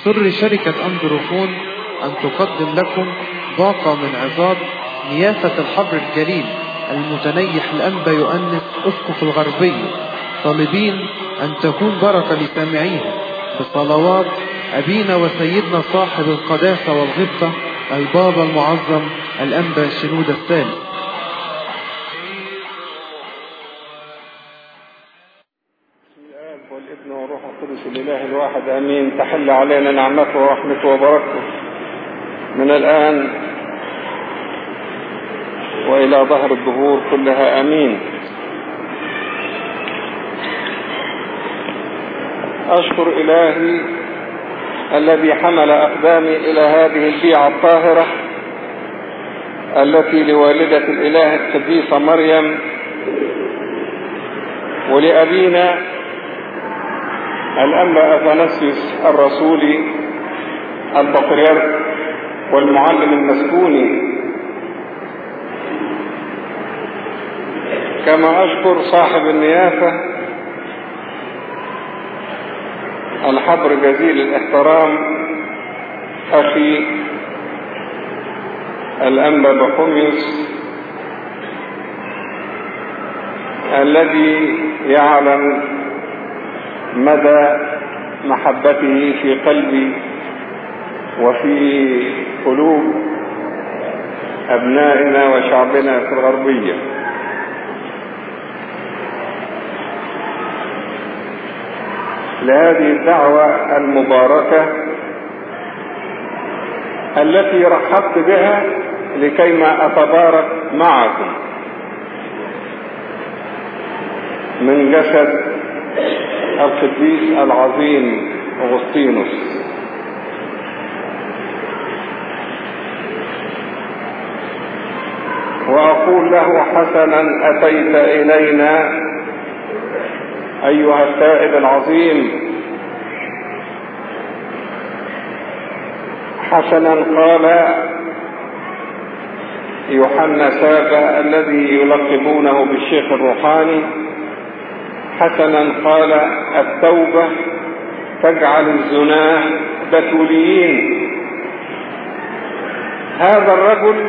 تسر شركة أندروفون أن تقدم لكم باقة من عظات نيافة الحبر الجليل المتنيح الأنبا يؤنس أسقف الغربية طالبين أن تكون بركة لسامعيها بصلوات أبينا وسيدنا صاحب القداسة والغبطة البابا المعظم الأنبا شنود الثالث الآب والابن والروح القدس الإله الواحد آمين تحل علينا نعمته ورحمته وبركته من الآن وإلى ظهر الدهور كلها آمين أشكر إلهي الذي حمل أقدامي إلى هذه البيعة الطاهرة التي لوالدة الإله القديسة مريم ولأبينا الأنبا أثناسيوس الرسولي البطريرك والمعلم المسكوني كما أشكر صاحب النيافة الحبر جزيل الاحترام أخي الأنبا بخوميوس الذي يعلم مدى محبته في قلبي وفي قلوب أبنائنا وشعبنا في الغربية لهذه الدعوة المباركة التي رحبت بها لكيما أتبارك معكم من جسد القديس العظيم أغسطينوس وأقول له حسنا أتيت إلينا أيها التائب العظيم حسنا قال يوحنا سابا الذي يلقبونه بالشيخ الروحاني حسنا قال التوبة تجعل الزناه بتوليين هذا الرجل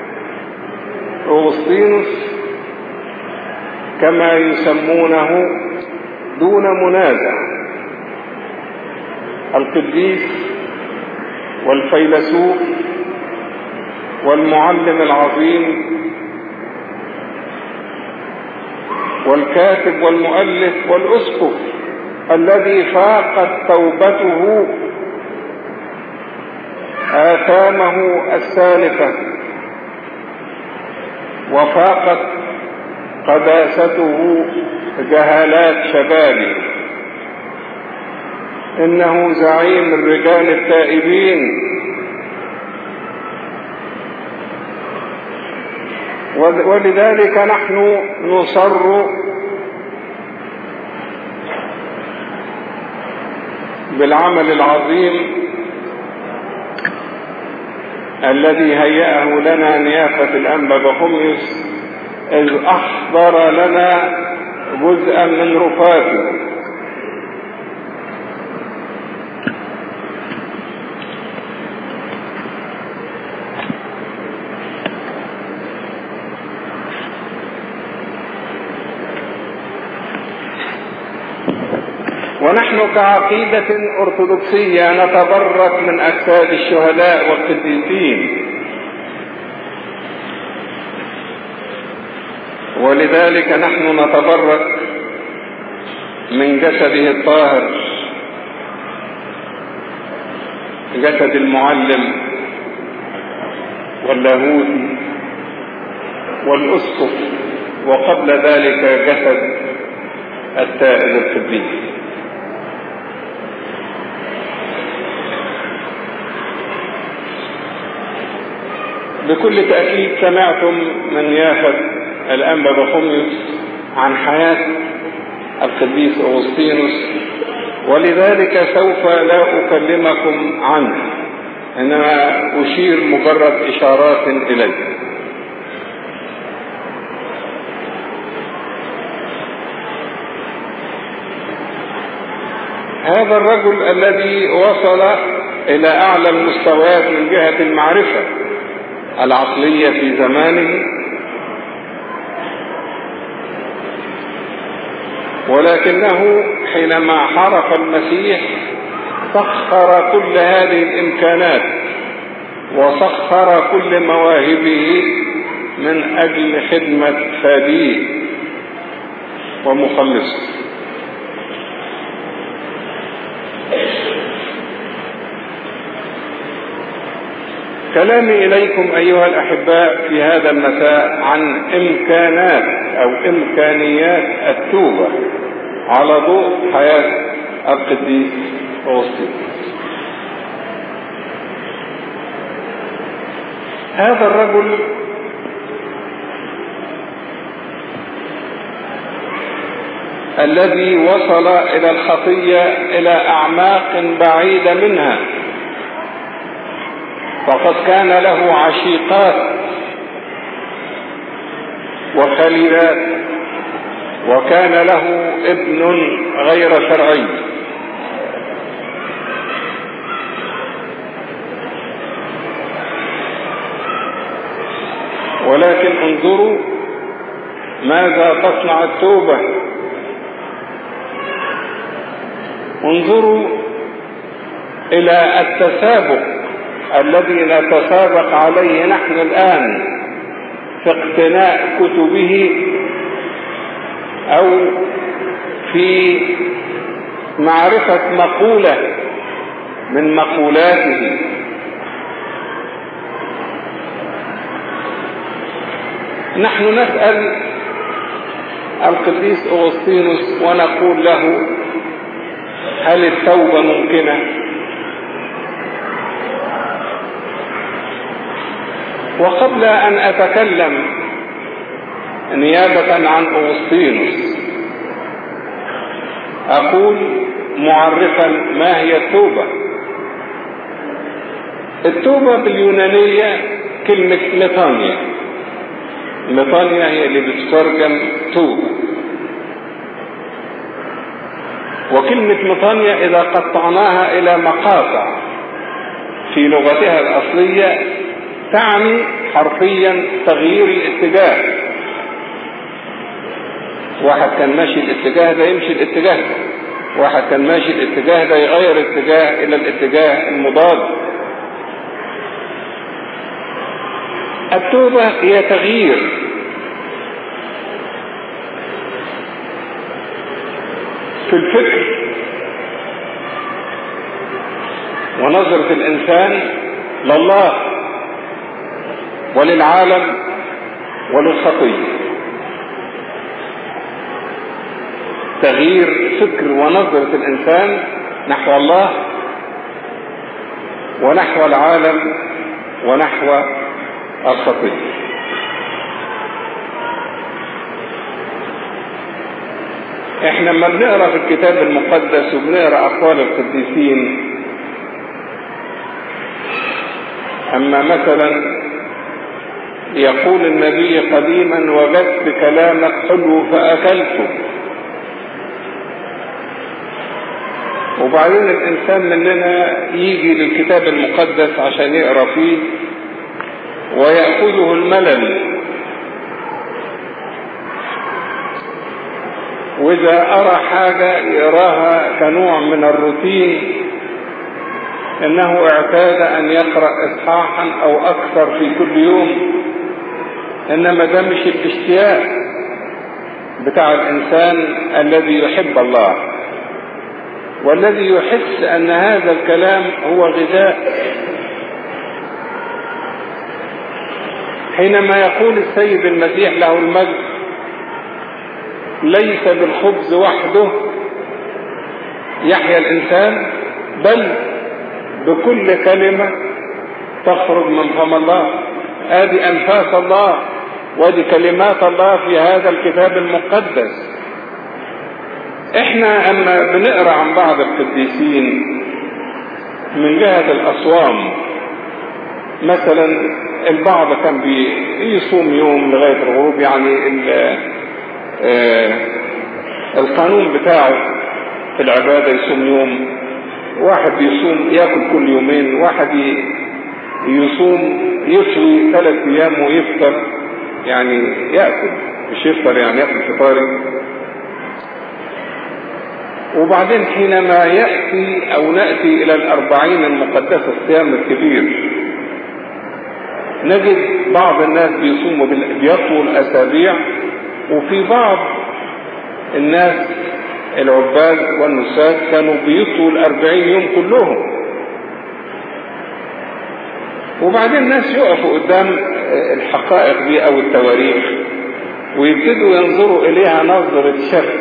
أغسطينوس كما يسمونه دون منازع القديس والفيلسوف والمعلم العظيم والكاتب والمؤلف والأسقف الذي فاقت توبته آثامه السالفة وفاقت قداسته جهالات شبابه إنه زعيم الرجال التائبين ولذلك نحن نصر بالعمل العظيم الذي هيأه لنا نيافة الأنبا بخميس إذ أحضر لنا جزءا من رفاته ونحن كعقيدة أرثوذكسية نتبرك من أجساد الشهداء والقديسين ولذلك نحن نتبرك من جسده الطاهر جسد المعلم واللاهوتي والأسقف وقبل ذلك جسد التائب القديس بكل تأكيد سمعتم من يافت الأنبا بخميس عن حياة القديس أغسطينوس ولذلك سوف لا أكلمكم عنه إنما أشير مجرد إشارات إليه هذا الرجل الذي وصل إلى أعلى المستويات من جهة المعرفة العقلية في زمانه ولكنه حينما حرف المسيح سخر كل هذه الإمكانات وسخر كل مواهبه من أجل خدمة فاديه ومخلصه كلامي إليكم أيها الأحباء في هذا المساء عن إمكانات أو إمكانيات التوبة على ضوء حياة القديس أوسطينوس هذا الرجل الذي وصل إلى الخطية إلى أعماق بعيدة منها فقد كان له عشيقات وخليلات وكان له ابن غير شرعي ولكن انظروا ماذا تصنع التوبة انظروا إلى التسابق الذي نتسابق عليه نحن الآن في اقتناء كتبه أو في معرفة مقولة من مقولاته نحن نسأل القديس أغسطينوس ونقول له هل التوبة ممكنة وقبل أن أتكلم نيابة عن أغسطينوس أقول معرفا ما هي التوبة التوبة باليونانية كلمة ميطانيا ميطانيا هي اللي بتترجم توبة وكلمة ميطانيا إذا قطعناها إلى مقاطع في لغتها الأصلية تعني حرفيا تغيير الاتجاه واحد كان ماشي الاتجاه ده يمشي الاتجاه ده واحد كان ماشي الاتجاه ده يغير اتجاه الى الاتجاه المضاد التوبة هي تغيير في الفكر ونظرة الإنسان لله وللعالم وللخطية تغيير فكر ونظرة الإنسان نحو الله ونحو العالم ونحو الخطية احنا لما بنقرا في الكتاب المقدس وبنقرا اقوال القديسين اما مثلا يقول النبي قديما وجدت كلامك حلو فاكلته وبعدين الانسان مننا يجي للكتاب المقدس عشان يقرا فيه ويأخذه الملل وإذا أرى حاجة يراها كنوع من الروتين إنه اعتاد أن يقرأ إصحاحا أو أكثر في كل يوم إنما ده مش الاشتياق بتاع الإنسان الذي يحب الله والذي يحس أن هذا الكلام هو غذاء حينما يقول السيد المسيح له المجد ليس بالخبز وحده يحيا الإنسان بل بكل كلمة تخرج من فم الله هذه أنفاس الله وهذه كلمات الله في هذا الكتاب المقدس احنا اما بنقرا عن بعض القديسين من جهة الأصوام مثلا البعض كان بيصوم يوم لغاية الغروب يعني القانون بتاعه في العبادة يصوم يوم واحد بيصوم ياكل كل يومين واحد يصوم يصوي ثلاث ايام ويفطر يعني ياكل مش يفطر يعني ياكل فطاري وبعدين حينما يأتي أو نأتي إلى الأربعين المقدسة الصيام الكبير نجد بعض الناس بيصوموا بيطول أسابيع وفي بعض الناس العباد والنساك كانوا بيطوا الأربعين يوم كلهم وبعدين الناس يقفوا قدام الحقائق دي أو التواريخ ويبتدوا ينظروا إليها نظرة شك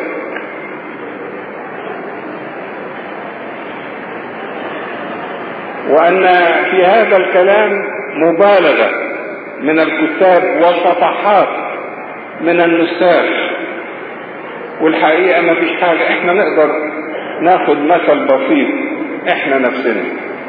وأن في هذا الكلام مبالغة من الكتاب وصفحات من النساخ والحقيقة ما فيش حاجة احنا نقدر ناخد مثل بسيط احنا نفسنا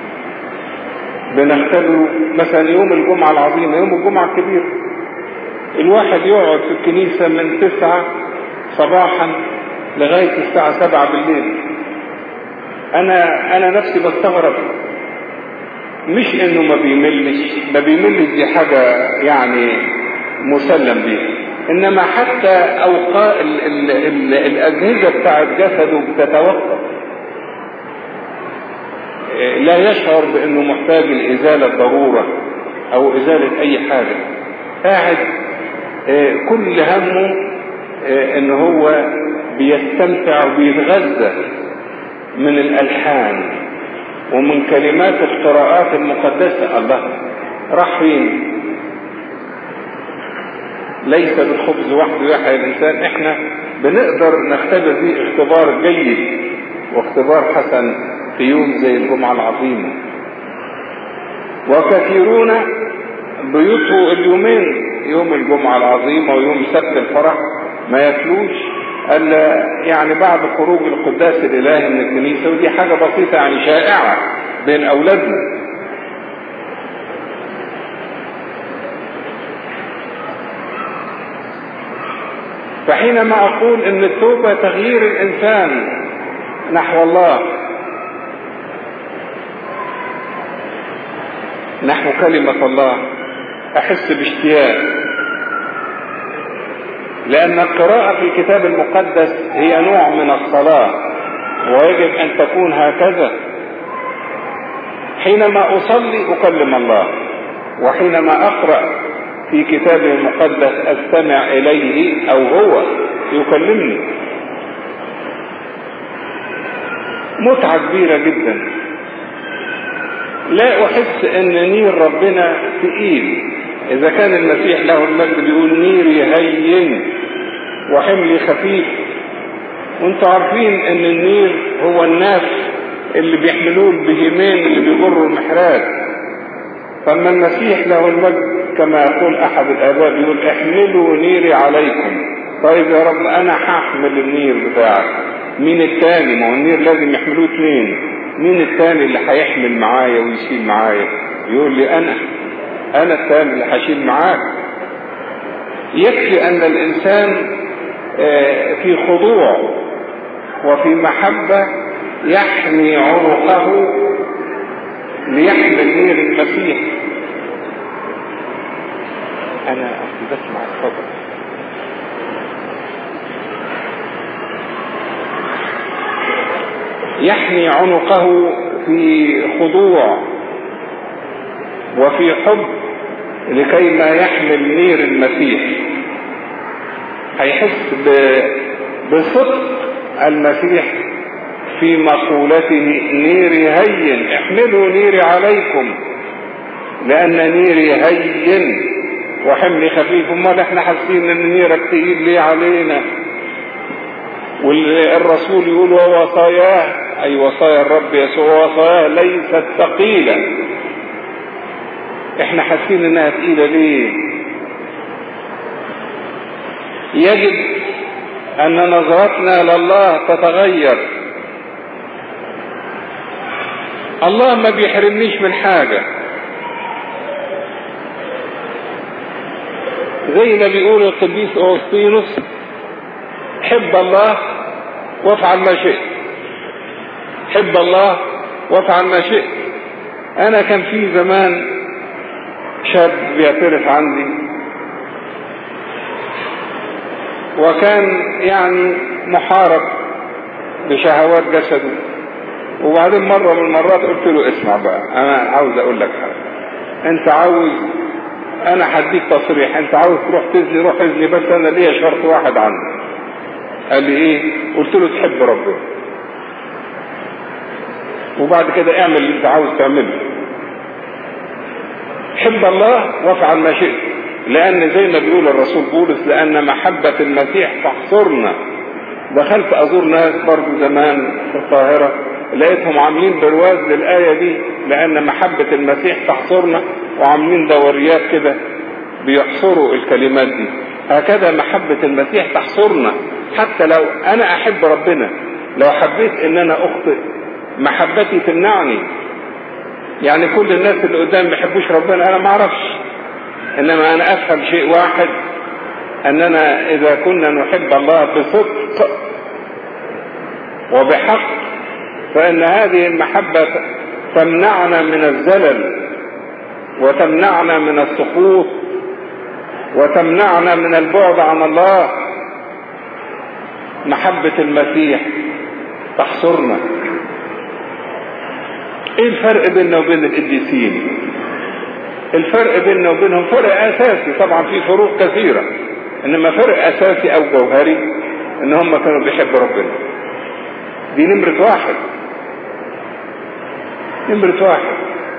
بنختبره مثلا يوم الجمعة العظيمة يوم الجمعة الكبير الواحد يقعد في الكنيسة من تسعة صباحا لغاية الساعة سبعة بالليل أنا أنا نفسي بستغرب مش إنه ما بيملش ما بيملش دي حاجة يعني مسلم بيها إنما حتى أوقات ال ال ال الأجهزة بتاعت جسده بتتوقف لا يشعر بأنه محتاج لإزالة ضرورة أو إزالة أي حاجة قاعد كل همه ان هو بيستمتع وبيتغذى من الالحان ومن كلمات القراءات المقدسة الله راح فين ليس بالخبز وحده يحيى الانسان احنا بنقدر نختبر فيه اختبار جيد واختبار حسن في يوم زي الجمعة العظيمة وكثيرون بيطوا اليومين يوم الجمعة العظيمة ويوم سبت الفرح ما ياكلوش الا يعني بعد خروج القداس الالهي من الكنيسة ودي حاجة بسيطة يعني شائعة بين اولادنا فحينما اقول ان التوبة تغيير الانسان نحو الله نحو كلمة الله احس باشتياق لان القراءة في الكتاب المقدس هي نوع من الصلاة ويجب ان تكون هكذا حينما اصلي اكلم الله وحينما اقرأ في كتابه المقدس استمع اليه او هو يكلمني متعة كبيرة جدا لا احس ان نير ربنا ثقيل اذا كان المسيح له المجد بيقول نيري هين وحملي خفيف وانتوا عارفين ان النير هو الناس اللي بيحملوه البهيمين اللي بيجروا المحراب فاما المسيح له المجد كما يقول احد الاباء بيقول احملوا نيري عليكم طيب يا رب انا هحمل النير بتاعك مين التاني ما هو النير لازم يحملوه اتنين مين التاني اللي هيحمل معايا ويشيل معايا يقول لي انا انا التاني اللي هشيل معاك يكفي ان الانسان في خضوع وفي محبة يحمي عنقه ليحمل نير المسيح انا بسمع الصبر يحمي عنقه في خضوع وفي حب لكي ما يحمل نير المسيح هيحس بصدق المسيح في مقولته نيري هين احملوا نيري عليكم لان نيري هين وحملي خفيف امال احنا حاسين ان نيرك تقيل ليه علينا والرسول يقول ووصاياه اي وصايا الرب يسوع وصاياه ليست ثقيله احنا حاسين انها تقيله ليه يجب ان نظرتنا لله تتغير الله ما بيحرمنيش من حاجة زي ما بيقول القديس أوسطينوس حب الله وافعل ما شئت حب الله وافعل ما شئت انا كان في زمان شاب بيعترف عندي وكان يعني محارب بشهوات جسده وبعدين مرة من المرات قلت له اسمع بقى انا عاوز اقول لك حاجة انت عاوز انا هديك تصريح انت عاوز تروح تزني روح ازني بس انا ليا شرط واحد عندي قال لي ايه قلت له تحب ربنا وبعد كده اعمل اللي انت عاوز تعمله حب الله وافعل ما شئت لان زي ما بيقول الرسول بولس لان محبة المسيح تحصرنا دخلت ازور ناس برضو زمان في القاهرة لقيتهم عاملين برواز للآية دي لأن محبة المسيح تحصرنا وعاملين دوريات كده بيحصروا الكلمات دي هكذا محبة المسيح تحصرنا حتى لو أنا أحب ربنا لو حبيت إن أنا أخطئ محبتي تمنعني يعني كل الناس اللي قدام ما بيحبوش ربنا أنا ما أعرفش إنما أنا أفهم شيء واحد أننا إذا كنا نحب الله بصدق وبحق فإن هذه المحبة تمنعنا من الزلل وتمنعنا من السقوط وتمنعنا من البعد عن الله محبة المسيح تحصرنا ايه الفرق بيننا وبين القديسين الفرق بيننا وبينهم فرق اساسي طبعا في فروق كثيرة انما فرق اساسي او جوهري ان هم كانوا بيحبوا ربنا دي نمرة واحد نمرة واحد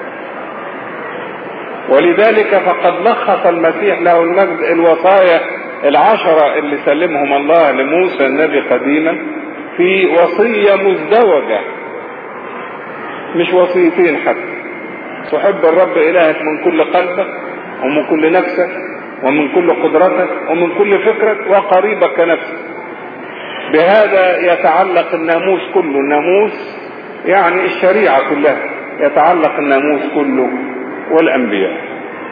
ولذلك فقد لخص المسيح له المجد الوصايا العشرة اللي سلمهم الله لموسى النبي قديما في وصية مزدوجة مش وصيتين حتى تحب الرب إلهك من كل قلبك ومن كل نفسك ومن كل قدرتك ومن كل فكرك وقريبك كنفسك بهذا يتعلق الناموس كله الناموس يعني الشريعة كلها يتعلق الناموس كله والأنبياء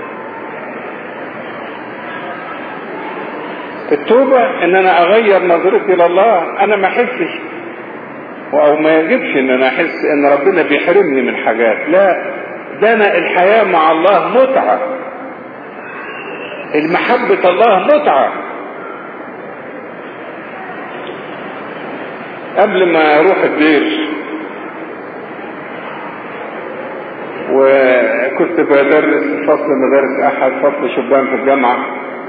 التوبة ان انا اغير نظرتي لله انا ما احسش او ما يجبش ان انا احس ان ربنا بيحرمني من حاجات لا ده انا الحياة مع الله متعة المحبة الله متعة قبل ما اروح الدير وكنت بدرس فصل مدارس احد فصل شبان في الجامعة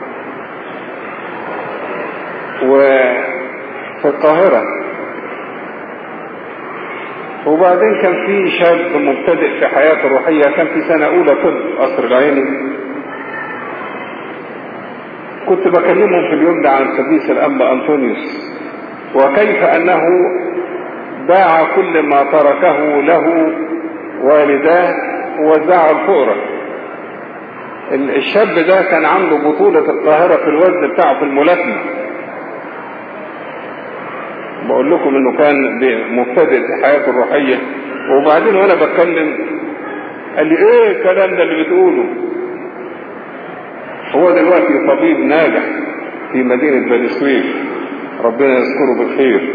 وفي القاهرة وبعدين كان في شاب مبتدئ في حياته الروحية كان في سنة أولى طب قصر العيني كنت بكلمهم في اليوم ده عن القديس الأنبا أنطونيوس وكيف أنه باع كل ما تركه له والداه ووزعه الفقراء الشاب ده كان عنده بطولة القاهرة في الوزن بتاعه في الملاكمة بقول لكم انه كان مبتدئ في حياته الروحية وبعدين وانا بتكلم قال لي ايه الكلام ده اللي بتقوله هو دلوقتي طبيب ناجح في مدينة بني سويف ربنا يذكره بالخير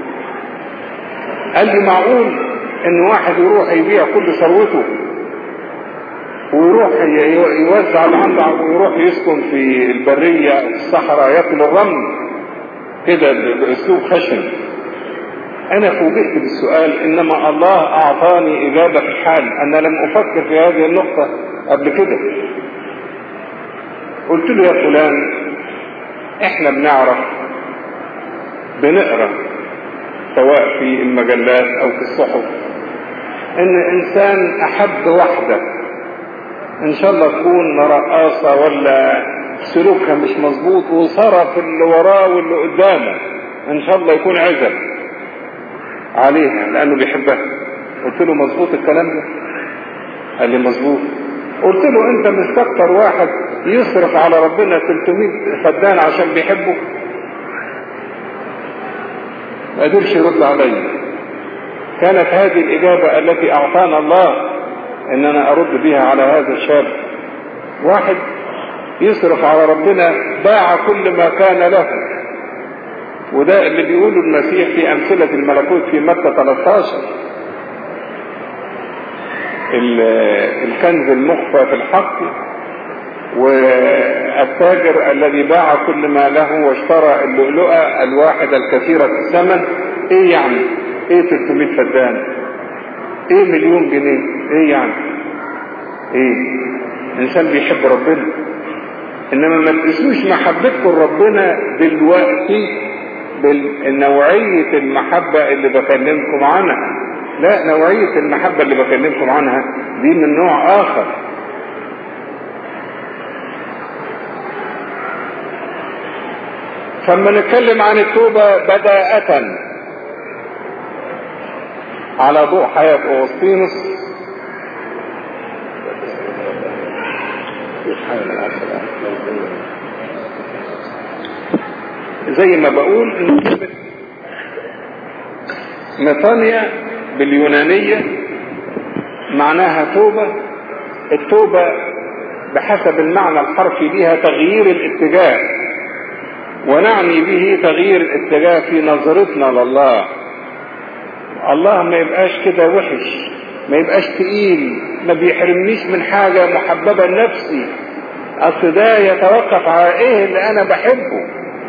قال لي معقول ان واحد يروح يبيع كل ثروته ويروح يوزع العنده ويروح يسكن في البرية في الصحراء ياكل الرمل كده باسلوب خشن انا فوجئت بالسؤال انما الله اعطاني اجابة في الحال انا لم افكر في هذه النقطة قبل كده قلت له يا فلان احنا بنعرف بنقرا سواء في المجلات او في الصحف ان انسان احب واحدة ان شاء الله تكون رقاصة ولا سلوكها مش مظبوط وصرف اللي وراه واللي قدامه ان شاء الله يكون عزب عليها لانه بيحبها قلت له مظبوط الكلام ده قال لي مظبوط قلت له انت مستكتر واحد يصرف على ربنا 300 فدان عشان بيحبه ما قدرش يرد علي كانت هذه الإجابة التي أعطانا الله إن أنا أرد بها على هذا الشاب واحد يصرف على ربنا باع كل ما كان له وده اللي بيقوله المسيح في أمثلة الملكوت في متى 13 الكنز المخفى في الحق والتاجر الذي باع كل ما له واشترى اللؤلؤة الواحدة الكثيرة الثمن ايه يعني ايه 300 فدان ايه مليون جنيه ايه يعني ايه انسان بيحب ربنا انما ما تقيسوش محبتكم لربنا دلوقتي بنوعية المحبة اللي بكلمكم عنها لا نوعية المحبة اللي بكلمكم عنها دي من نوع اخر فلما نتكلم عن التوبة بداءة على ضوء حياة أغسطينوس زي ما بقول ان كلمة ميطانيا باليونانية معناها توبة التوبة بحسب المعنى الحرفي لها تغيير الاتجاه ونعني به تغيير الاتجاه في نظرتنا لله الله ما يبقاش كده وحش ما يبقاش تقيل ما بيحرمنيش من حاجة محببة لنفسي اصل ده يتوقف على ايه اللي انا بحبه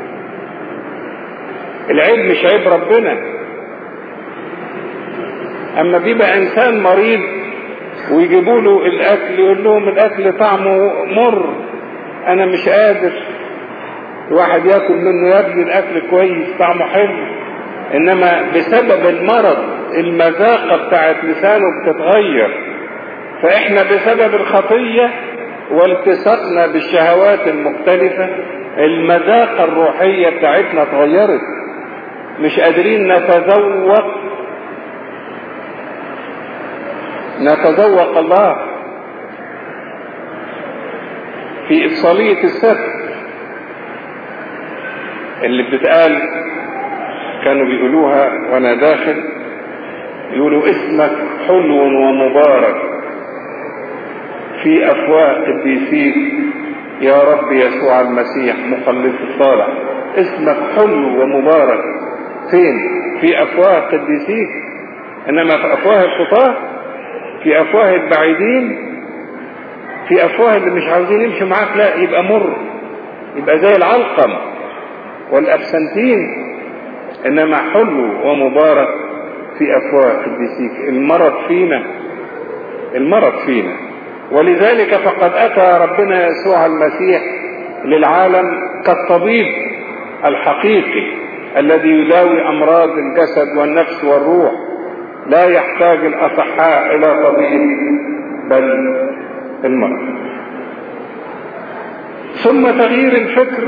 العيب مش عيب ربنا اما بيبقى انسان مريض ويجيبوا له الاكل يقول لهم الاكل طعمه مر انا مش قادر واحد ياكل منه يا ابني الاكل كويس طعمه حلو انما بسبب المرض المذاقة بتاعت لسانه بتتغير فاحنا بسبب الخطية والتصقنا بالشهوات المختلفة المذاقة الروحية بتاعتنا اتغيرت مش قادرين نتذوق نتذوق الله في إفصالية السبت اللي بتتقال كانوا بيقولوها وانا داخل يقولوا اسمك حلو ومبارك في افواه قديسيك يا رب يسوع المسيح مخلص الصالح اسمك حلو ومبارك فين في افواه قديسيك انما في افواه الخطاه في افواه البعيدين في افواه اللي مش عاوزين يمشوا معاك لا يبقى مر يبقى زي العلقم والابسنتين انما حلو ومبارك في افواه قديسيك المرض فينا المرض فينا ولذلك فقد اتى ربنا يسوع المسيح للعالم كالطبيب الحقيقي الذي يداوي امراض الجسد والنفس والروح لا يحتاج الاصحاء الى طبيب بل المرض ثم تغيير الفكر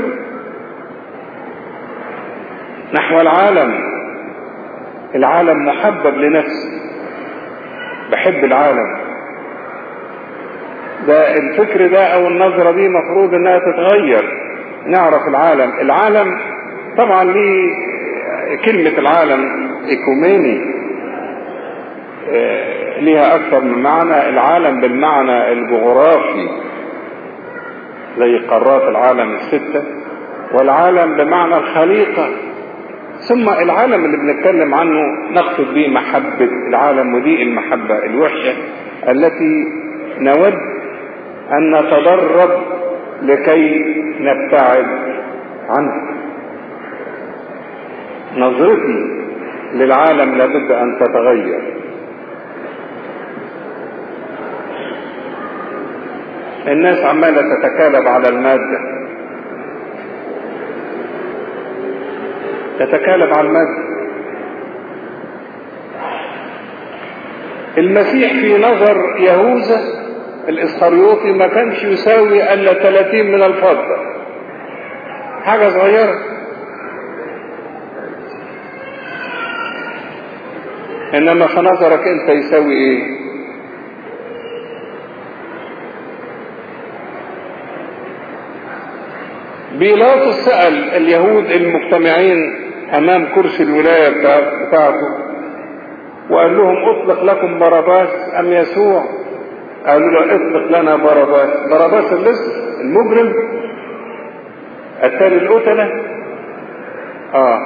نحو العالم العالم محبب لنفسي بحب العالم ده الفكر ده او النظرة دي مفروض انها تتغير نعرف العالم العالم طبعا ليه كلمة العالم ايكوميني ليها اكثر من معنى العالم بالمعنى الجغرافي زي قارات العالم الستة والعالم بمعنى الخليقة ثم العالم اللي بنتكلم عنه نقصد به محبة العالم ودي المحبة الوحشة التي نود أن نتدرب لكي نبتعد عنها نظرتي للعالم لابد أن تتغير الناس عمالة تتكالب على المادة تتكالب على المادة المسيح في نظر يهوذا الإسخريوطي ما كانش يساوي إلا 30 من الفضة حاجة صغيرة إنما في نظرك أنت يساوي إيه؟ بيلاطس سأل اليهود المجتمعين أمام كرسي الولاية بتاعته وقال لهم أطلق لكم باراباس أم يسوع قالوا له اطلق لنا باراباس باراباس اللص المجرم التالي القتلة آه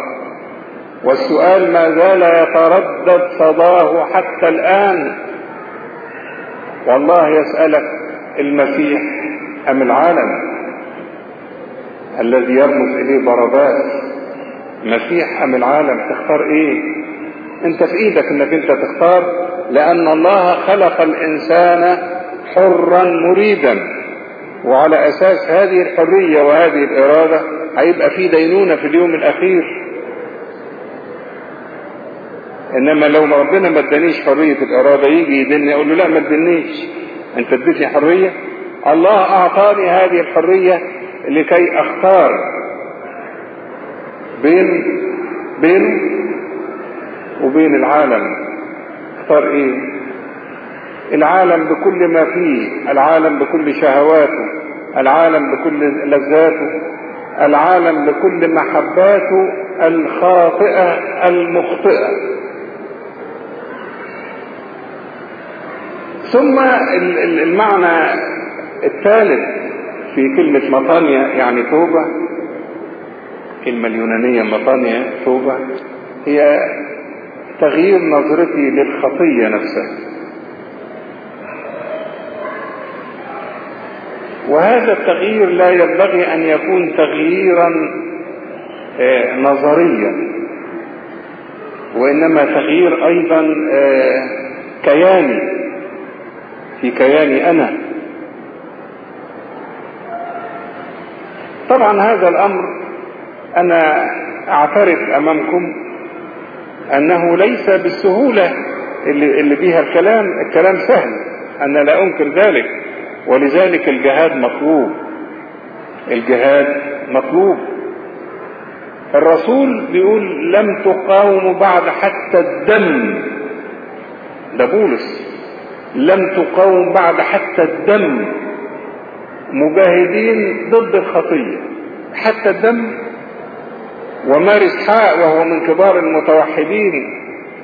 والسؤال ما زال يتردد صداه حتى الآن والله يسألك المسيح أم العالم الذي يرمز إليه باراباس مسيح أم العالم تختار إيه أنت في إيدك أنك أنت تختار لأن الله خلق الإنسان حرا مريدا وعلى أساس هذه الحرية وهذه الإرادة هيبقى في دينونة في اليوم الأخير إنما لو ربنا ما ادانيش حرية الإرادة يجي يدني أقول له لا ما ادانيش أنت اديتني حرية الله أعطاني هذه الحرية لكي أختار بين بينه وبين العالم اختار ايه العالم بكل ما فيه العالم بكل شهواته العالم بكل لذاته العالم بكل محباته الخاطئة المخطئة ثم المعنى الثالث في كلمة مطانيا يعني توبة الكلمة اليونانية مطانيا توبة هي تغيير نظرتي للخطية نفسها وهذا التغيير لا ينبغي أن يكون تغييرا نظريا وإنما تغيير أيضا كياني في كياني أنا طبعا هذا الأمر أنا أعترف أمامكم أنه ليس بالسهولة اللي, اللي بيها الكلام الكلام سهل أنا لا أنكر ذلك ولذلك الجهاد مطلوب الجهاد مطلوب الرسول بيقول لم تقاوموا بعد حتى الدم ده بولس لم تقاوم بعد حتى الدم مجاهدين ضد الخطية حتى الدم ومار اسحاق وهو من كبار المتوحدين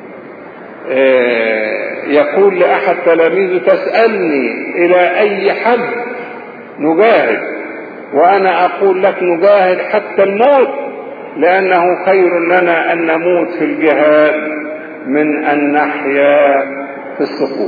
يقول لأحد تلاميذه تسألني إلى أي حد نجاهد وأنا أقول لك نجاهد حتى الموت لأنه خير لنا أن نموت في الجهاد من أن نحيا في السقوط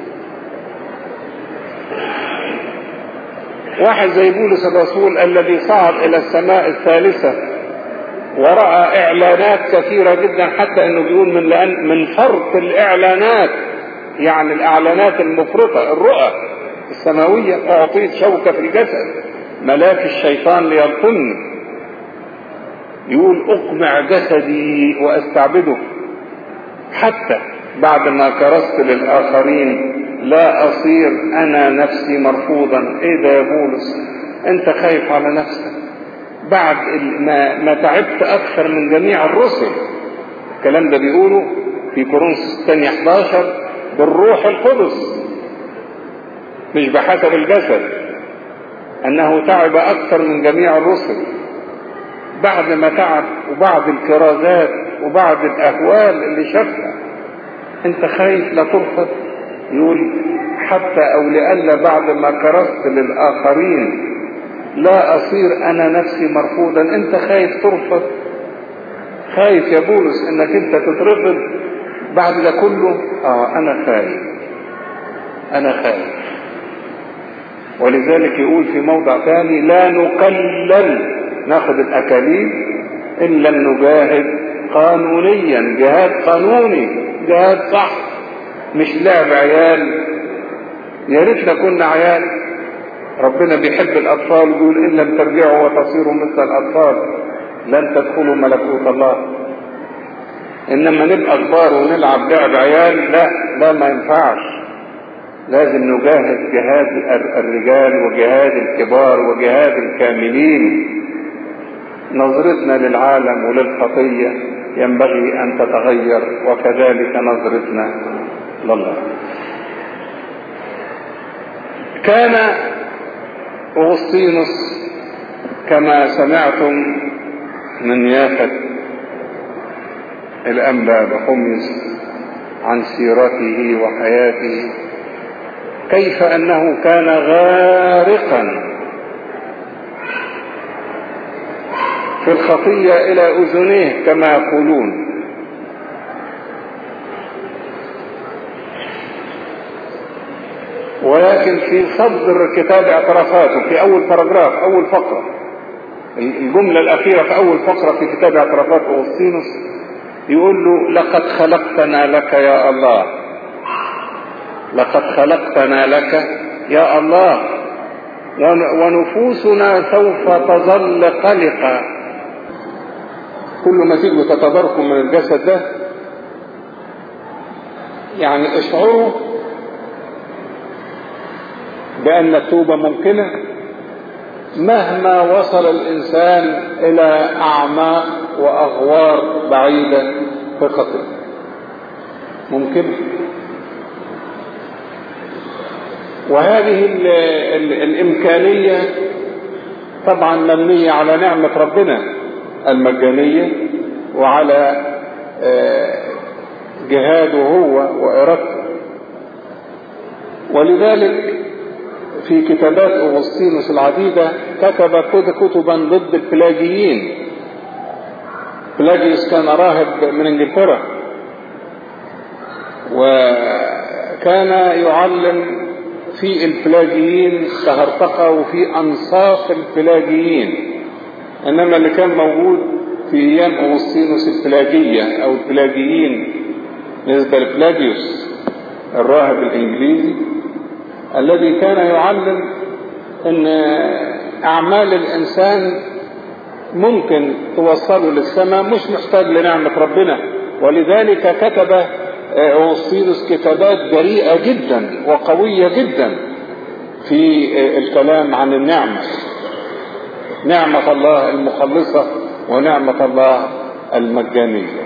واحد زي بولس الرسول الذي صعد إلى السماء الثالثة ورأى إعلانات كثيرة جدا حتى أنه بيقول من لأن من فرط الإعلانات يعني الإعلانات المفرطة الرؤى السماوية أعطيت شوكة في الجسد ملاك الشيطان ليلطمني يقول أقمع جسدي وأستعبده حتى بعد ما كرست للآخرين لا أصير أنا نفسي مرفوضا إيه ده يا بولس أنت خايف على نفسك بعد ما, ما تعبت أكثر من جميع الرسل الكلام ده بيقوله في كورنثوس الثانية 11 بالروح القدس مش بحسب الجسد أنه تعب أكثر من جميع الرسل بعد ما تعب وبعد الكرازات وبعد الأهوال اللي شافها أنت خايف لا ترفض يقول حتى أو لئلا بعد ما كرست للآخرين لا أصير أنا نفسي مرفوضا أنت خايف ترفض خايف يا بولس أنك أنت تترفض بعد ده كله آه أنا خايف أنا خايف ولذلك يقول في موضع ثاني لا نقلل ناخد الأكاليل إن لم نجاهد قانونيا جهاد قانوني جهاد صح مش لعب عيال يا ريتنا كنا عيال ربنا بيحب الأطفال ويقول إن لم ترجعوا وتصيروا مثل الأطفال لن تدخلوا ملكوت الله إنما نبقى كبار ونلعب لعب عيال لا لا ما ينفعش لازم نجاهد جهاد الرجال وجهاد الكبار وجهاد الكاملين نظرتنا للعالم وللخطية ينبغي أن تتغير وكذلك نظرتنا لله كان أغسطينوس كما سمعتم من يافت الأنبا بحمص عن سيرته وحياته كيف أنه كان غارقا في الخطية إلى أذنيه كما يقولون ولكن في صدر كتاب اعترافاته في أول باراجراف أول فقرة الجملة الأخيرة في أول فقرة في كتاب اعترافات أوسطينوس يقول له لقد خلقتنا لك يا الله لقد خلقتنا لك يا الله ونفوسنا سوف تظل قلقة كل ما تيجوا تتباركوا من الجسد ده يعني اشعروا بأن التوبة ممكنة مهما وصل الإنسان إلى أعماق وأغوار بعيدة في خطئ ممكن وهذه ال ال الإمكانية طبعا مبنية على نعمة ربنا المجانية وعلى جهاده هو وإرادته ولذلك في كتابات أغسطينوس العديدة كتب كتبا ضد البلاجيين بلاجيوس كان راهب من انجلترا وكان يعلم في البلاجيين كهرطقة وفي أنصاف البلاجيين إنما اللي كان موجود في أيام أغسطينوس البلاجية أو البلاجيين بالنسبة لبلاجيوس الراهب الإنجليزي الذي كان يعلم أن أعمال الإنسان ممكن توصله للسماء مش محتاج لنعمة ربنا ولذلك كتب أوسطينوس كتابات جريئة جدا وقوية جدا في الكلام عن النعمة نعمة الله المخلصة ونعمة الله المجانية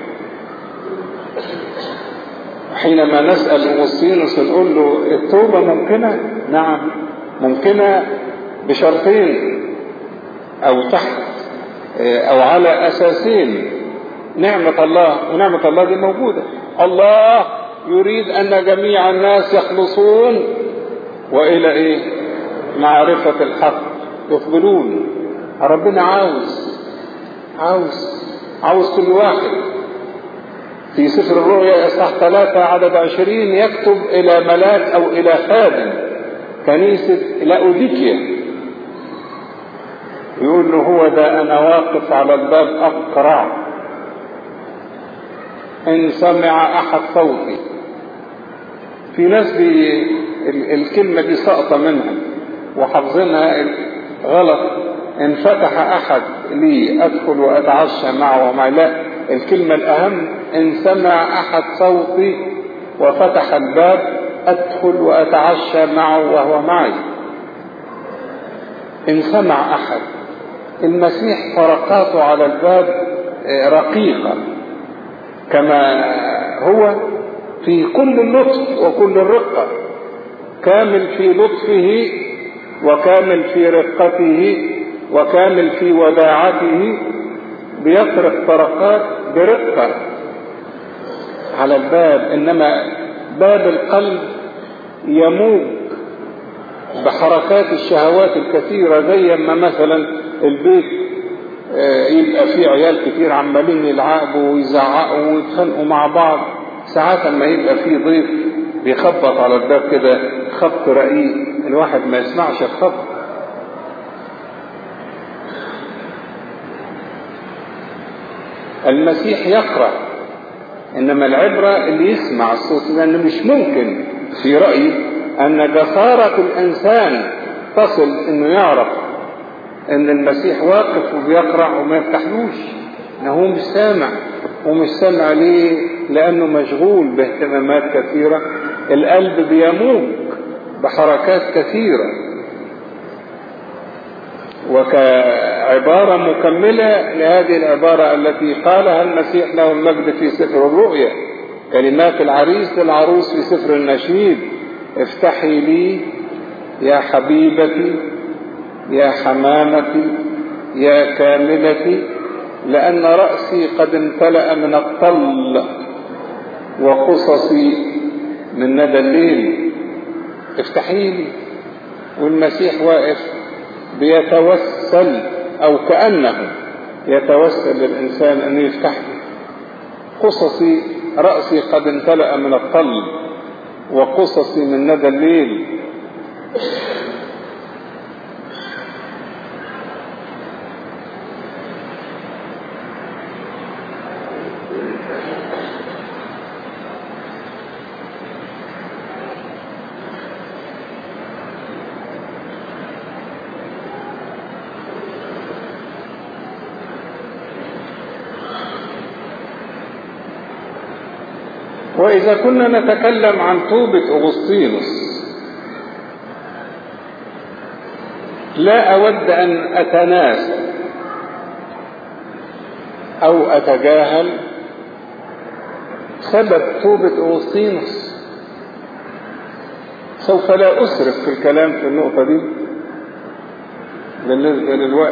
حينما نسأل أوسطينوس نقول له التوبة ممكنة نعم ممكنة بشرطين أو تحت أو على أساسين نعمة الله ونعمة الله دي موجودة الله يريد أن جميع الناس يخلصون وإلى إيه معرفة الحق يقبلون ربنا عاوز عاوز عاوز كل واحد في سفر الرؤيا إصحاح ثلاثة عدد عشرين يكتب إلى ملاك أو إلى خادم كنيسة لاوديكيا يقول له هو ده أنا واقف على الباب أقرع إن سمع أحد صوتي في ناس بي الكلمة دي سقطة منها وحافظينها غلط إن فتح أحد لي أدخل وأتعشى معه ومعي لا الكلمة الأهم إن سمع أحد صوتي وفتح الباب أدخل وأتعشى معه وهو معي إن سمع أحد المسيح فرقاته على الباب رقيقة كما هو في كل اللطف وكل الرقة كامل في لطفه وكامل في رقته وكامل في وداعته بيطرق طرقات برقة على الباب إنما باب القلب يموج بحركات الشهوات الكثيرة زي ما مثلا البيت يبقى فيه عيال كتير عمالين يلعبوا ويزعقوا ويتخانقوا مع بعض ساعات ما يبقى فيه ضيف بيخبط على الباب كده خبط رقيق الواحد ما يسمعش الخبط المسيح يقرأ إنما العبرة اللي يسمع الصوت لأن مش ممكن في رأيي أن جسارة الإنسان تصل إنه يعرف إن المسيح واقف وبيقرأ وما يفتحلوش إن هو مش سامع ومش سامع ليه؟ لأنه مشغول باهتمامات كثيرة القلب بيموج بحركات كثيرة وكعبارة مكملة لهذه العبارة التي قالها المسيح له المجد في سفر الرؤيا كلمات العريس للعروس في سفر النشيد افتحي لي يا حبيبتي يا حمامتي يا كاملتي لأن رأسي قد امتلأ من الطل وقصصي من ندى الليل افتحي لي والمسيح واقف بيتوسل أو كأنه يتوسل للإنسان أن يفتح لي قصصي رأسي قد امتلأ من الطل وقصصي من ندى الليل وإذا كنا نتكلم عن توبة أغسطينوس لا أود أن أتناسى أو أتجاهل سبب توبة أغسطينوس سوف لا أسرف في الكلام في النقطة دي بالنسبة للوقت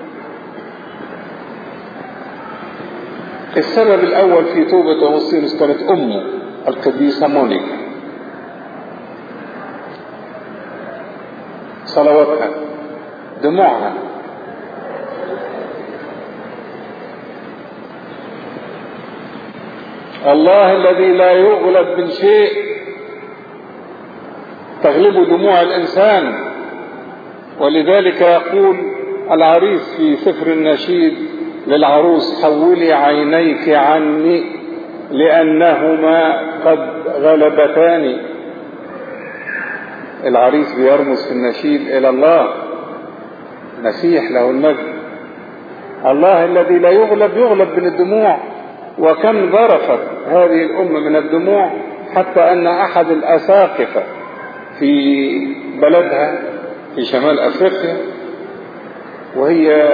السبب الأول في توبة أغسطينوس كانت أمه القديسة مونيكا صلواتها دموعها الله الذي لا يغلب من شيء تغلب دموع الإنسان ولذلك يقول العريس في سفر النشيد للعروس حولي عينيك عني لأنهما قد غلبتاني العريس بيرمز في النشيد إلى الله مسيح له المجد الله الذي لا يغلب يغلب من الدموع وكم ذرفت هذه الأمة من الدموع حتى أن أحد الأساقفة في بلدها في شمال أفريقيا وهي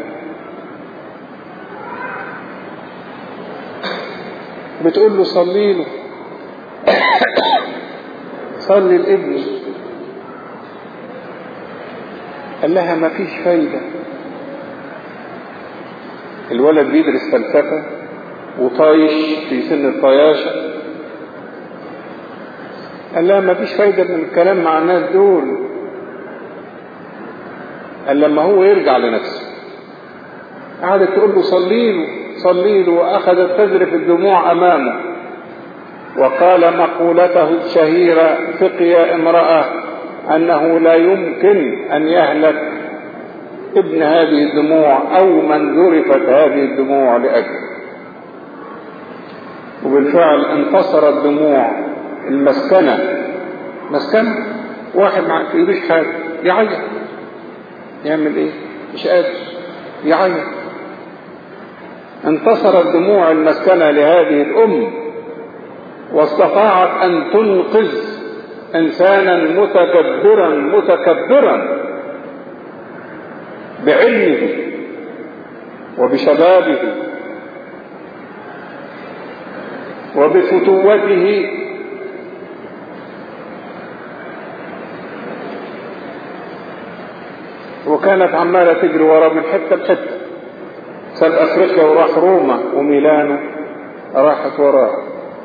بتقول له صلي له صلي لابني قال لها ما فيش فايدة الولد بيدرس فلسفة وطايش في سن الطياشة قال لها ما فيش فايدة من الكلام مع الناس دول قال لما هو يرجع لنفسه قعدت تقول له صلي له صلي له وأخذت تذرف الدموع أمامه وقال مقولته الشهيرة فقي امرأة أنه لا يمكن أن يهلك ابن هذه الدموع أو من ذرفت هذه الدموع لأجله وبالفعل انتصرت دموع المسكنة مسكنة واحد ما يريش حاجة يعيط يعمل ايه مش قادر يعيط انتصرت دموع المسكنة لهذه الأم واستطاعت أن تنقذ إنسانا متكبرا متكبرا بعلمه وبشبابه وبفتوته وكانت عمالة تجري وراه من حتة لحتة ساب أفريقيا وراح روما وميلانو راحت وراه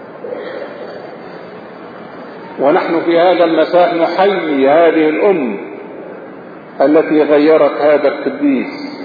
ونحن في هذا المساء نحيي هذه الأم التي غيرت هذا القديس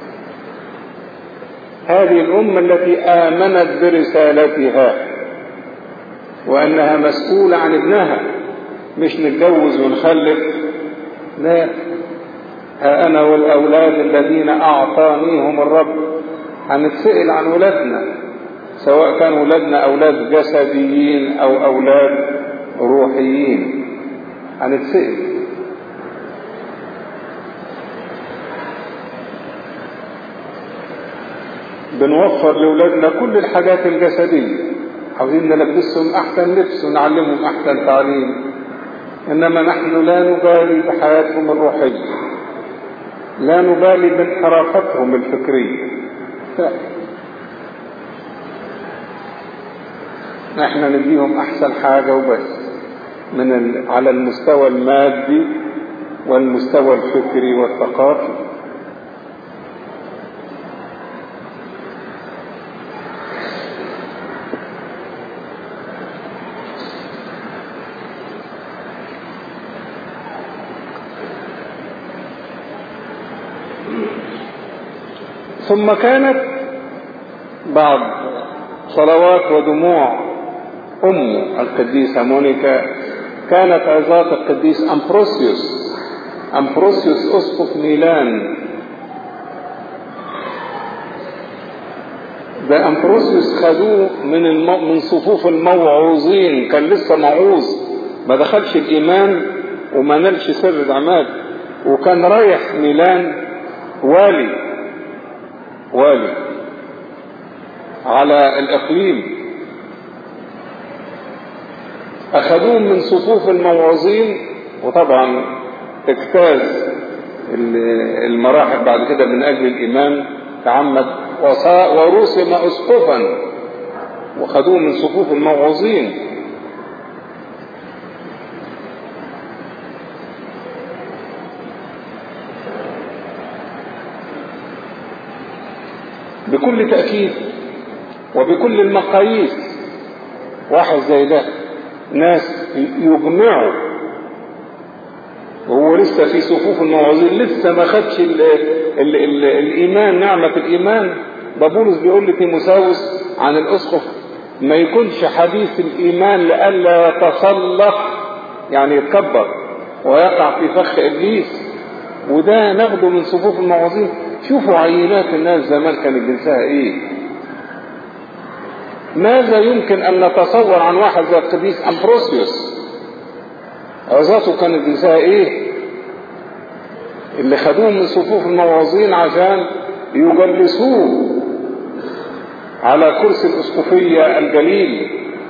هذه الأم التي آمنت برسالتها وأنها مسؤولة عن ابنها مش نتجوز ونخلف لا ها أنا والأولاد الذين أعطانيهم الرب هنتسأل عن ولادنا سواء كان ولادنا أولاد جسديين أو أولاد روحيين هنتسأل بنوفر لأولادنا كل الحاجات الجسدية عاوزين نلبسهم أحسن لبس ونعلمهم أحسن تعليم إنما نحن لا نبالي بحياتهم الروحية لا نبالي بانحرافتهم الفكرية لا. نحن نديهم أحسن حاجة وبس من ال... على المستوى المادي والمستوى الفكري والثقافي ثم كانت بعد صلوات ودموع أم القديسة مونيكا كانت عظات القديس أمبروسيوس أمبروسيوس أسقف ميلان ده أمبروسيوس خدوه من المو... من صفوف الموعوظين كان لسه موعوظ ما دخلش الإيمان وما نالش سر العماد وكان رايح ميلان والي والي على الإقليم أخذوه من صفوف الموعظين وطبعا اجتاز المراحل بعد كده من أجل الإيمان تعمد ورسم أسقفا وخذوه من صفوف الموعظين بكل تأكيد وبكل المقاييس واحد زي ده ناس يجمعوا وهو لسه في صفوف الموعظين لسه ما خدش ال ال ال الايمان نعمه الايمان ده بولس بيقول لتيموساوس عن الاسقف ما يكونش حديث الايمان لئلا يتسلط يعني يتكبر ويقع في فخ ابليس وده ناخده من صفوف الموعظين شوفوا عينات الناس زمان كانت جنسها ايه ماذا يمكن ان نتصور عن واحد زي القديس امبروسيوس عظاته كانت جنسها ايه اللي خدوه من صفوف الموعظين عشان يجلسوه على كرسي الاسقفية الجليل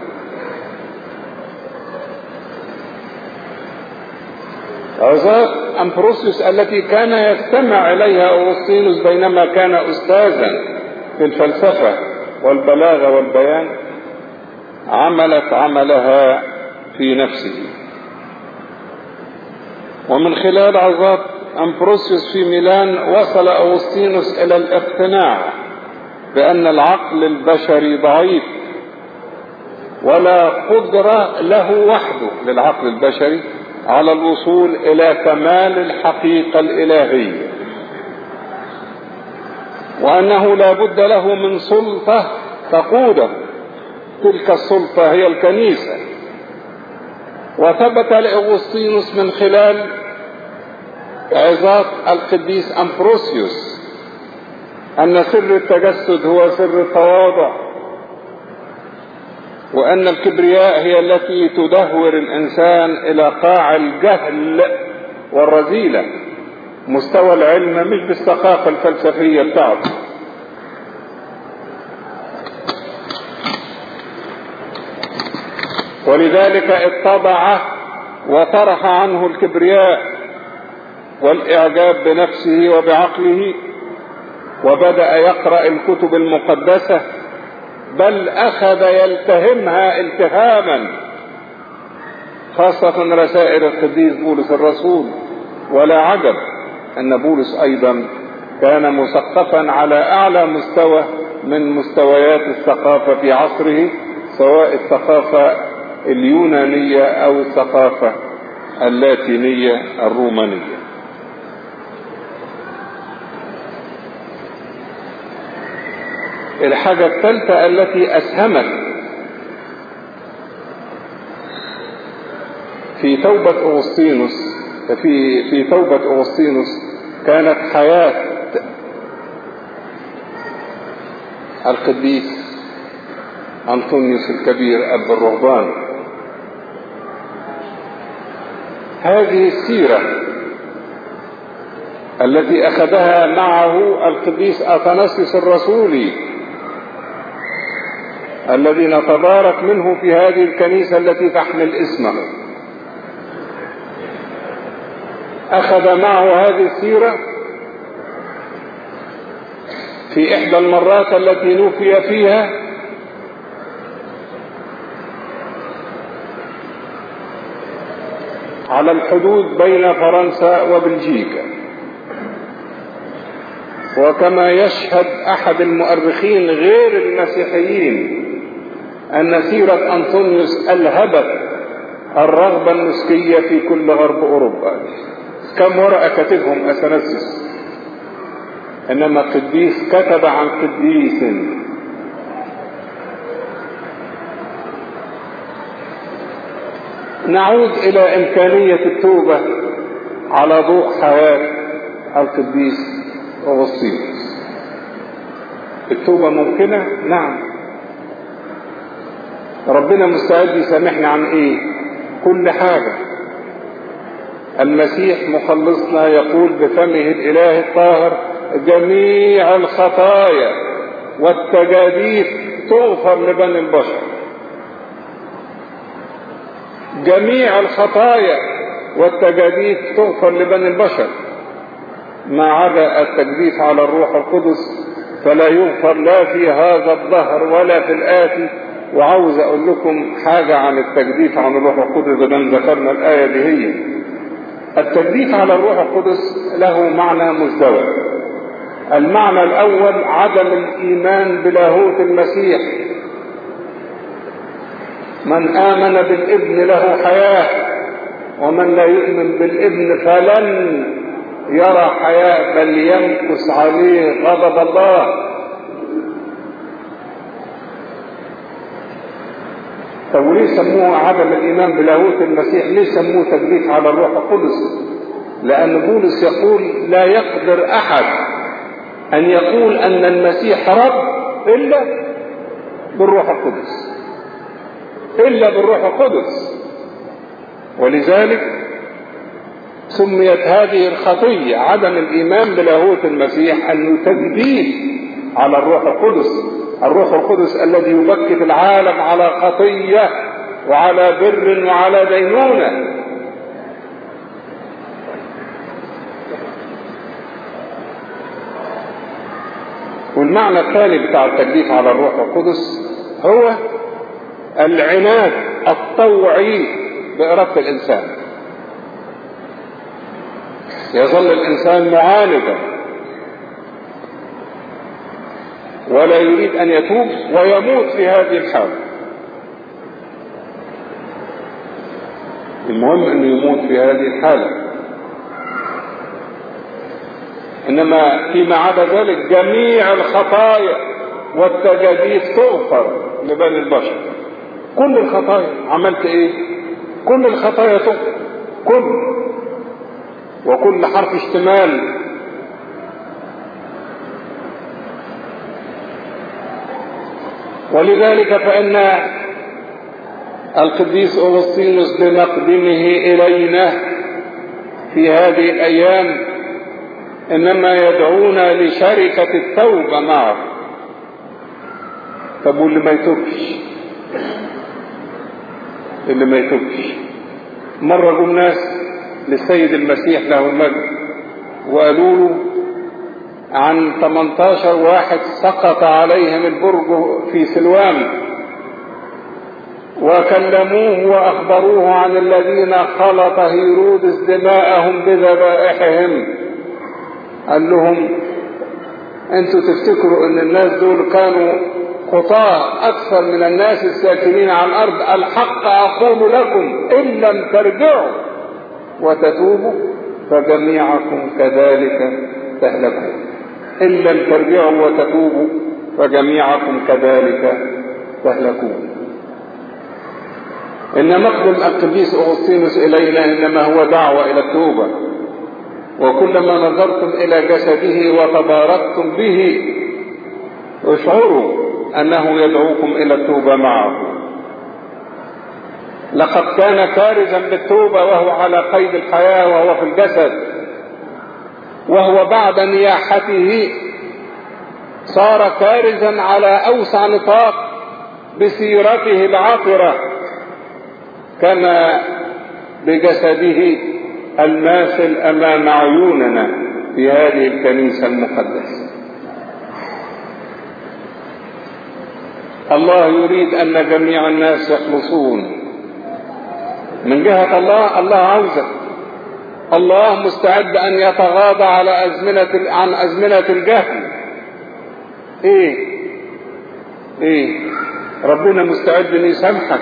عظات أمبروسيوس التي كان يستمع إليها أوغسطينوس بينما كان أستاذا في الفلسفة والبلاغة والبيان عملت عملها في نفسه ومن خلال عظات أمبروسيوس في ميلان وصل أوغسطينوس إلى الاقتناع بأن العقل البشري ضعيف ولا قدرة له وحده للعقل البشري على الوصول إلى كمال الحقيقة الإلهية وأنه لا بد له من سلطة تقوده تلك السلطة هي الكنيسة وثبت لأغسطينوس من خلال عظات القديس أمبروسيوس أن سر التجسد هو سر التواضع وأن الكبرياء هي التي تدهور الإنسان إلى قاع الجهل والرذيلة مستوى العلم مش بالثقافة الفلسفية بتاعته ولذلك اتضع وطرح عنه الكبرياء والإعجاب بنفسه وبعقله وبدأ يقرأ الكتب المقدسة بل أخذ يلتهمها التهاما خاصة رسائل القديس بولس الرسول ولا عجب أن بولس أيضا كان مثقفا على أعلى مستوى من مستويات الثقافة في عصره سواء الثقافة اليونانية أو الثقافة اللاتينية الرومانية الحاجة الثالثة التي أسهمت في توبة أغسطينوس في في توبة أغسطينوس كانت حياة القديس أنطونيوس الكبير أب الرهبان هذه السيرة التي أخذها معه القديس أثناسيوس الرسولي الذي نتبارك منه في هذه الكنيسة التي تحمل اسمه أخذ معه هذه السيرة في إحدى المرات التي نوفي فيها على الحدود بين فرنسا وبلجيكا وكما يشهد أحد المؤرخين غير المسيحيين أن سيرة أنطونيوس ألهبت الرغبة النسكية في كل غرب أوروبا كم ورقة كتبهم أثناسيوس إنما قديس كتب عن قديس نعود إلى إمكانية التوبة على ضوء حياة القديس أغسطينوس التوبة ممكنة؟ نعم ربنا مستعد يسامحنا عن ايه كل حاجة المسيح مخلصنا يقول بفمه الاله الطاهر جميع الخطايا والتجاديف تغفر لبني البشر جميع الخطايا والتجاديف تغفر لبني البشر ما عدا التجديف على الروح القدس فلا يغفر لا في هذا الظهر ولا في الآتي وعاوز أقول لكم حاجة عن التجديف عن الروح القدس إذا ذكرنا الآية دي هي التجديف على الروح القدس له معنى مزدوج المعنى الأول عدم الإيمان بلاهوت المسيح من آمن بالابن له حياة ومن لا يؤمن بالابن فلن يرى حياة بل يمكث عليه غضب الله طب وليه سموه عدم الإيمان بلاهوت المسيح ليه سموه تجديف على الروح القدس لأن بولس يقول لا يقدر أحد أن يقول أن المسيح رب إلا بالروح القدس إلا بالروح القدس ولذلك سميت هذه الخطية عدم الإيمان بلاهوت المسيح أنه تجديد على الروح القدس الروح القدس الذي يبكت العالم على خطية وعلى بر وعلى دينونة والمعنى الثاني بتاع التجديف على الروح القدس هو العناد الطوعي بإرادة الإنسان يظل الإنسان معاندا ولا يريد أن يتوب ويموت في هذه الحالة المهم أنه يموت في هذه الحالة إنما فيما عدا ذلك جميع الخطايا والتجاديف تغفر لبني البشر كل الخطايا عملت ايه كل الخطايا تغفر كل وكل حرف اشتمال ولذلك فإن القديس أغسطينوس بمقدمه إلينا في هذه الأيام إنما يدعونا لشركة التوبة معه طب واللي ما يتوبش اللي ما يتوبش مرة جم ناس للسيد المسيح له المجد وقالوا له عن 18 واحد سقط عليهم البرج في سلوان وكلموه وأخبروه عن الذين خلط هيرودس دماءهم بذبائحهم قال لهم انتوا تفتكروا ان الناس دول كانوا خطاة أكثر من الناس الساكنين على الأرض الحق أقول لكم إن لم ترجعوا وتتوبوا فجميعكم كذلك تهلكون إن لم ترجعوا وتتوبوا فجميعكم كذلك تهلكون إن مقدم القديس أغسطينوس إلينا إنما هو دعوة إلى التوبة وكلما نظرتم إلى جسده وتباركتم به اشعروا أنه يدعوكم إلى التوبة معه لقد كان كارزا بالتوبة وهو على قيد الحياة وهو في الجسد وهو بعد نياحته صار كارزا على أوسع نطاق بسيرته العاطرة كما بجسده الماثل أمام عيوننا في هذه الكنيسة المقدسة الله يريد أن جميع الناس يخلصون من جهة الله الله عاوزك الله مستعد أن يتغاضى على أزمنة عن أزمنة الجهل إيه إيه ربنا مستعد أن يسامحك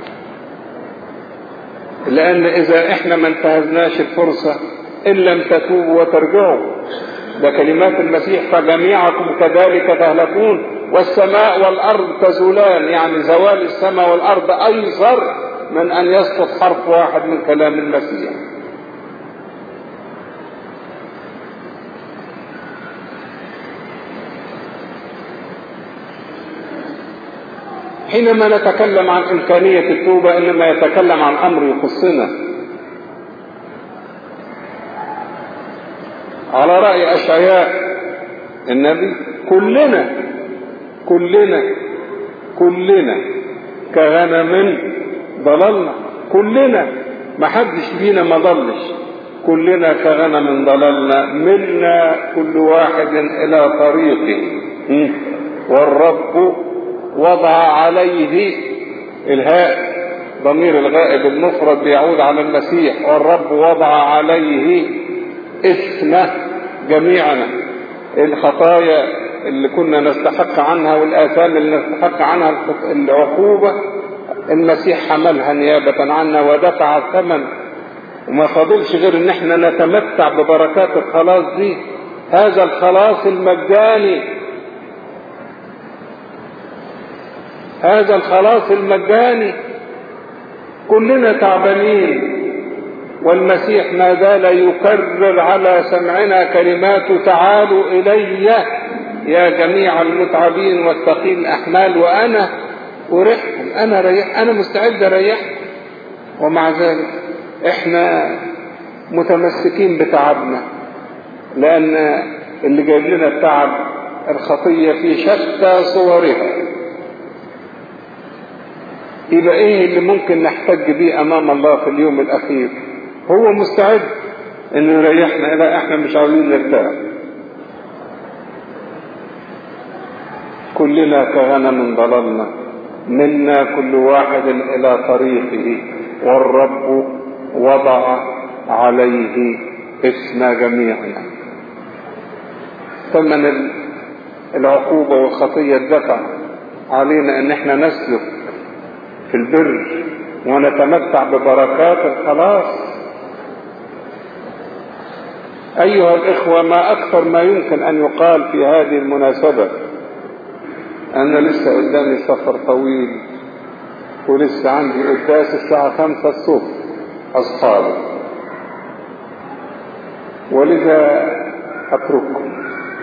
لأن إذا إحنا ما انتهزناش الفرصة إن لم تتوبوا وترجعوا ده كلمات المسيح فجميعكم كذلك تهلكون والسماء والأرض تزولان يعني زوال السماء والأرض أيسر من أن يسقط حرف واحد من كلام المسيح حينما نتكلم عن إمكانية التوبة إنما يتكلم عن أمر يخصنا على رأي أشعياء النبي كلنا كلنا كلنا كغنم ضللنا كلنا ما حدش فينا ما ضلش كلنا كغنم ضللنا منا كل واحد إلى طريقه والرب وضع عليه الهاء ضمير الغائب المفرد بيعود على المسيح والرب وضع عليه اسمه جميعنا الخطايا اللي كنا نستحق عنها والآثام اللي نستحق عنها العقوبة المسيح حملها نيابة عنا ودفع الثمن وما فاضلش غير ان احنا نتمتع ببركات الخلاص دي هذا الخلاص المجاني هذا الخلاص المجاني كلنا تعبانين والمسيح ما زال يكرر على سمعنا كلمات تعالوا إلي يا جميع المتعبين والثقيل الأحمال وأنا أريحكم أنا ريح أنا مستعد أريحكم ومع ذلك إحنا متمسكين بتعبنا لأن اللي جايب لنا التعب الخطية في شتى صورها يبقى ايه اللي ممكن نحتج بيه امام الله في اليوم الاخير هو مستعد انه يريحنا لا احنا مش عاوزين نرتاح كلنا كغنم ضللنا منا كل واحد الى طريقه والرب وضع عليه اسم جميعنا ثمن العقوبة والخطية الدفع علينا ان احنا نسلك في البر ونتمتع ببركات الخلاص أيها الإخوة ما أكثر ما يمكن أن يقال في هذه المناسبة أنا لسه قدامي سفر طويل ولسه عندي قداس الساعة خمسة الصبح أصحابي ولذا أترككم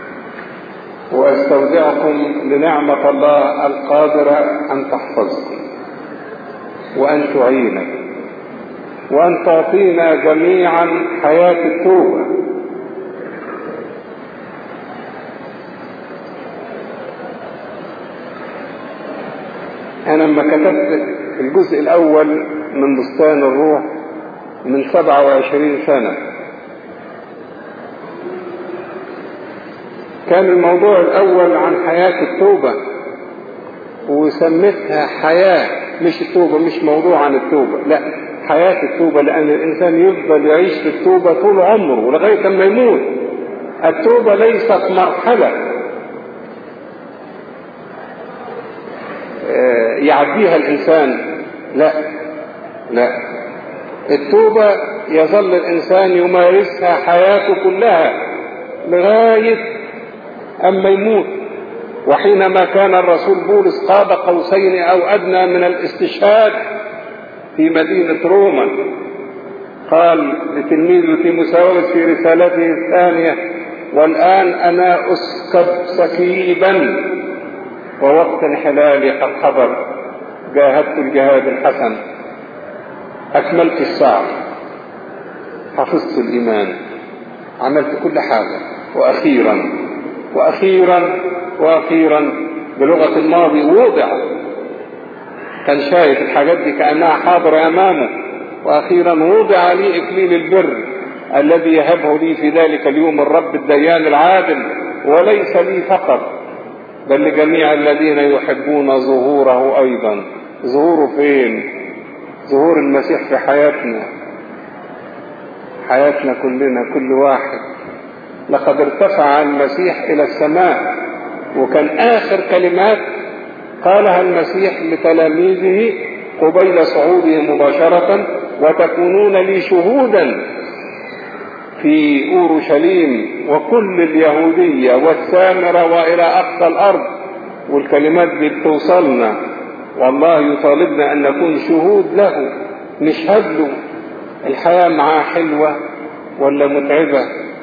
وأستودعكم لنعمة الله القادرة أن تحفظكم وأن تعينك وأن تعطينا جميعا حياة التوبة أنا لما كتبت الجزء الأول من بستان الروح من 27 سنة كان الموضوع الأول عن حياة التوبة وسميتها حياة مش التوبة مش موضوع عن التوبة لا حياة التوبة لأن الإنسان يفضل يعيش في التوبة طول عمره لغاية ما يموت التوبة ليست مرحلة يعديها الإنسان لا لا التوبة يظل الإنسان يمارسها حياته كلها لغاية أما يموت وحينما كان الرسول بولس قاب قوسين أو أدنى من الاستشهاد في مدينة روما قال لتلميذه تيموساوس في رسالته الثانية والآن أنا أسكب سكيبا ووقت انحلالي قد حضر جاهدت الجهاد الحسن أكملت السعي حفظت الإيمان عملت كل حاجة وأخيرا وأخيرا وأخيرا بلغة الماضي وضع كان شايف الحاجات دي كأنها حاضرة أمامه وأخيرا وضع لي إكليل البر الذي يهبه لي في ذلك اليوم الرب الديان العادل وليس لي فقط بل لجميع الذين يحبون ظهوره أيضا ظهوره فين ظهور المسيح في حياتنا حياتنا كلنا كل واحد لقد ارتفع المسيح إلى السماء وكان آخر كلمات قالها المسيح لتلاميذه قبيل صعوده مباشرة وتكونون لي شهودا في أورشليم وكل اليهودية والسامرة وإلى أقصى الأرض والكلمات دي بتوصلنا والله يطالبنا أن نكون شهود له نشهد له الحياة معاه حلوة ولا متعبة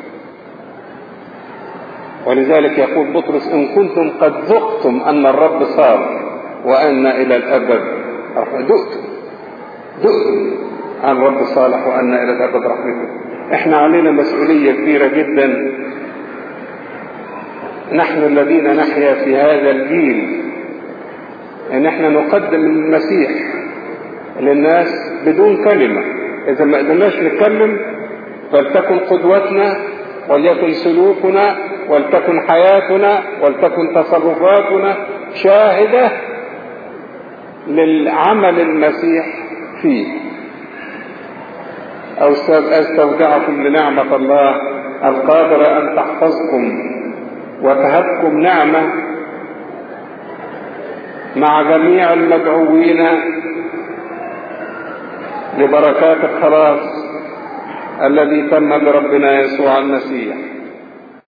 ولذلك يقول بطرس إن كنتم قد ذقتم أن الرب صار وأن إلى الأبد دقتم دقتم عن الرب صالح وأن إلى الأبد رحمته احنا علينا مسؤولية كبيرة جدا نحن الذين نحيا في هذا الجيل ان احنا نقدم المسيح للناس بدون كلمة اذا ما قدرناش نتكلم فلتكن قدوتنا وليكن سلوكنا ولتكن حياتنا ولتكن تصرفاتنا شاهدة للعمل المسيح فيه أو أستودعكم لنعمة الله القادرة أن تحفظكم وتهبكم نعمة مع جميع المدعوين لبركات الخلاص الذي تم بربنا يسوع المسيح